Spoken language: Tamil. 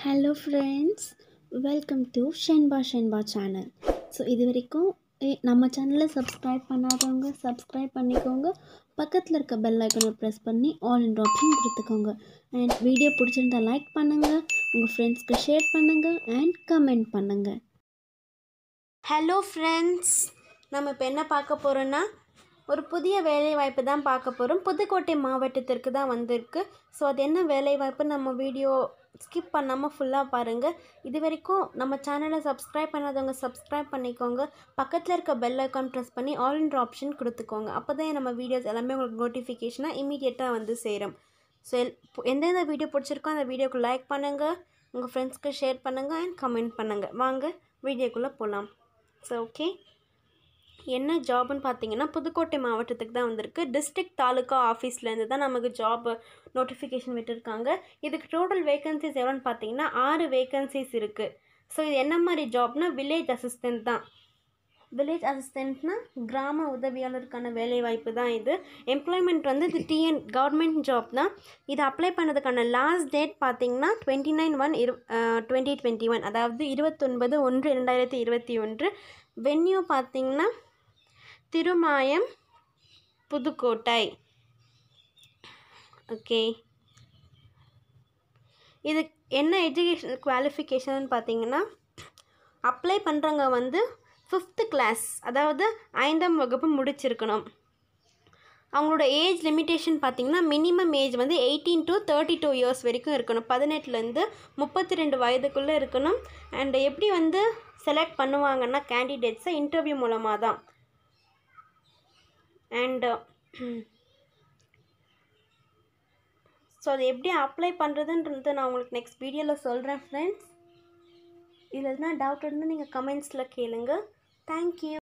hello friends welcome to Shenba Shenba channel so இது வரைக்கும் ஏ- நம்ம சேனலை சப்ஸ்கிரைப் பண்ணாதவங்க சப்ஸ்கிரைப் பண்ணிக்கோங்க பக்கத்தில் இருக்க பெல் ஐக்கனை ப்ரெஸ் பண்ணி ஆல் இன் ஆப்ஷன் கொடுத்துக்கோங்க அண்ட் வீடியோ பிடிச்சிருந்தா லைக் பண்ணுங்கள் உங்கள் ஃப்ரெண்ட்ஸ்க்கு ஷேர் பண்ணுங்கள் அண்ட் கமெண்ட் பண்ணுங்கள் ஹலோ ஃப்ரெண்ட்ஸ் நம்ம இப்போ என்ன பார்க்க போகிறோன்னா ஒரு புதிய வேலைவாய்ப்பு தான் பார்க்க போகிறோம் புதுக்கோட்டை மாவட்டத்திற்கு தான் வந்திருக்கு ஸோ அது என்ன வேலைவாய்ப்பு நம்ம வீடியோ ஸ்கிப் பண்ணாமல் ஃபுல்லாக பாருங்கள் இது வரைக்கும் நம்ம சேனலை சப்ஸ்கிரைப் பண்ணாதவங்க சப்ஸ்கிரைப் பண்ணிக்கோங்க பக்கத்தில் இருக்க பெல் ஐக்கான் ப்ரெஸ் பண்ணி ஆல் இன் ஆப்ஷன் கொடுத்துக்கோங்க அப்போ தான் நம்ம வீடியோஸ் எல்லாமே உங்களுக்கு நோட்டிஃபிகேஷனாக இமீடியட்டாக வந்து சேரும் ஸோ எல் பு- எந்தெந்த வீடியோ பிடிச்சிருக்கோ அந்த வீடியோக்கு லைக் பண்ணுங்கள் உங்கள் ஃப்ரெண்ட்ஸ்க்கு ஷேர் பண்ணுங்கள் அண்ட் கமெண்ட் பண்ணுங்கள் வாங்க வீடியோக்குள்ளே போகலாம் ஸோ ஓகே என்ன ஜாப்னு பார்த்தீங்கன்னா புதுக்கோட்டை மாவட்டத்துக்கு தான் வந்திருக்கு டிஸ்ட்ரிக்ட் தாலுக்கா ஆஃபீஸ்லேருந்து தான் நமக்கு ஜாப் நோட்டிஃபிகேஷன் விட்டுருக்காங்க இதுக்கு டோட்டல் வேகன்சிஸ் எவ்வளோன்னு பார்த்தீங்கன்னா ஆறு வேகன்சிஸ் இருக்குது ஸோ இது என்ன மாதிரி ஜாப்னா வில்லேஜ் அசிஸ்டன்ட் தான் வில்லேஜ் அசிஸ்டன்ட்னா கிராம உதவியாளருக்கான வேலைவாய்ப்பு தான் இது எம்ப்ளாய்மெண்ட் வந்து இது டிஎன் கவர்மெண்ட் ஜாப் தான் இது அப்ளை பண்ணதுக்கான லாஸ்ட் டேட் பார்த்தீங்கன்னா டுவெண்ட்டி நைன் ஒன் இரு டுவெண்ட்டி டுவெண்ட்டி ஒன் அதாவது இருபத்தொன்பது ஒன்று ரெண்டாயிரத்தி இருபத்தி ஒன்று வென்யூ பார்த்தீங்கன்னா திருமாயம் புதுக்கோட்டை ஓகே இது என்ன எஜுகேஷன் குவாலிஃபிகேஷன் பார்த்தீங்கன்னா அப்ளை பண்ணுறவங்க வந்து ஃபிஃப்த்து கிளாஸ் அதாவது ஐந்தாம் வகுப்பு முடிச்சிருக்கணும் அவங்களோட ஏஜ் லிமிட்டேஷன் பார்த்தீங்கன்னா மினிமம் ஏஜ் வந்து eighteen to thirty two years வரைக்கும் இருக்கணும் பதினெட்டுலேருந்து முப்பத்தி ரெண்டு வயதுக்குள்ளே இருக்கணும் அண்ட் எப்படி வந்து செலக்ட் பண்ணுவாங்கன்னா கேண்டிடேட்ஸை இன்டர்வியூ மூலமாக தான் அண்டு ஸோ அது எப்படி அப்ளை பண்ணுறதுன்றது நான் உங்களுக்கு நெக்ஸ்ட் வீடியோவில் சொல்கிறேன் ஃப்ரெண்ட்ஸ் இதில் எதுனா டவுட் இருந்தால் நீங்கள் கமெண்ட்ஸில் கேளுங்க தேங்க்யூ